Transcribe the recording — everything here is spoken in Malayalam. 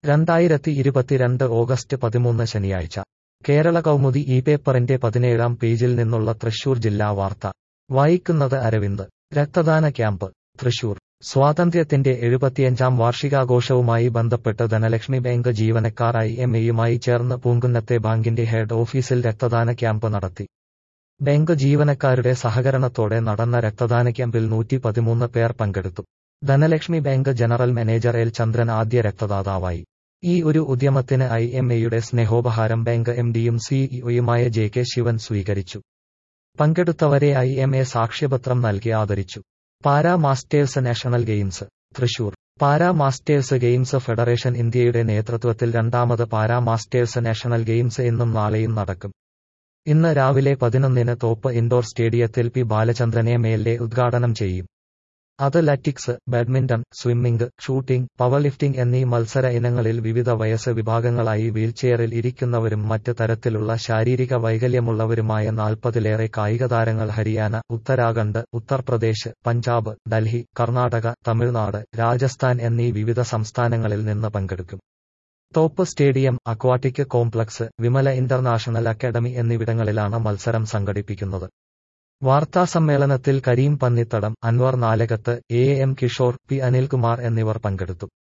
രണ്ടായിരത്തി ഇരുപത്തിരണ്ട് ഓഗസ്റ്റ് പതിമൂന്ന് ശനിയാഴ്ച കേരള കൗമുദി ഈ പേപ്പറിന്റെ പതിനേഴാം പേജിൽ നിന്നുള്ള തൃശൂർ ജില്ലാ വാർത്ത വായിക്കുന്നത് അരവിന്ദ് രക്തദാന ക്യാമ്പ് തൃശൂർ സ്വാതന്ത്ര്യത്തിന്റെ എഴുപത്തിയഞ്ചാം വാർഷികാഘോഷവുമായി ബന്ധപ്പെട്ട് ധനലക്ഷ്മി ബാങ്ക് ജീവനക്കാർ ഐ എം എയുമായി ചേർന്ന് പൂങ്കുന്നത്തെ ബാങ്കിന്റെ ഹെഡ് ഓഫീസിൽ രക്തദാന ക്യാമ്പ് നടത്തി ബാങ്ക് ജീവനക്കാരുടെ സഹകരണത്തോടെ നടന്ന രക്തദാന ക്യാമ്പിൽ നൂറ്റി പതിമൂന്ന് പേർ പങ്കെടുത്തു Dhanlaxmi bank general manager L Chandran ആദ്യ രക്തദാതാവായി ഈ ഒരു ഉദ്യമത്തിന് ഐ എം എയുടെ സ്നേഹോപഹാരം ബാങ്ക് എം ഡിയും സിഇഒയുമായ ജെ കെ ശിവൻ സ്വീകരിച്ചു പങ്കെടുത്തവരെ ഐ എം എ സാക്ഷ്യപത്രം നൽകി ആദരിച്ചു para masters national games Thrissur para masters games federation ഇന്ത്യയുടെ നേതൃത്വത്തിൽ രണ്ടാമത് പാരാ മാസ്റ്റേഴ്സ് നാഷണൽ ഗെയിംസ് ഇന്നും നാളെയും നടക്കും ഇന്ന് രാവിലെ പതിനൊന്നിന് തോപ്പ് ഇൻഡോർ സ്റ്റേഡിയത്തിൽ പി ബാലചന്ദ്രനെ മേലെ ഉദ്ഘാടനം ചെയ്യും athletics badminton swimming shooting power lifting എന്നീ മത്സര ഇനങ്ങളിൽ വിവിധ വയസ്സ് വിഭാഗങ്ങളായി വീൽചെയറിൽ ഇരിക്കുന്നവരും മറ്റ് തരത്തിലുള്ള ശാരീരിക വൈകല്യമുള്ളവരുമായ നാൽപ്പതിലേറെ കായിക താരങ്ങൾ ഹരിയാന ഉത്തരാഖണ്ഡ് ഉത്തർപ്രദേശ് പഞ്ചാബ് ഡൽഹി കർണാടക തമിഴ്നാട് രാജസ്ഥാൻ എന്നീ വിവിധ സംസ്ഥാനങ്ങളിൽ നിന്ന് പങ്കെടുക്കും Thope stadium aquatic complex Vimala international academy എന്നിവിടങ്ങളിലാണ് മത്സരം സംഘടിപ്പിക്കുന്നത് വാർത്താസമ്മേളനത്തിൽ Kareem Pannithadam Anwar Nalakath A M Kishore P Anilkumar എന്നിവർ പങ്കെടുത്തു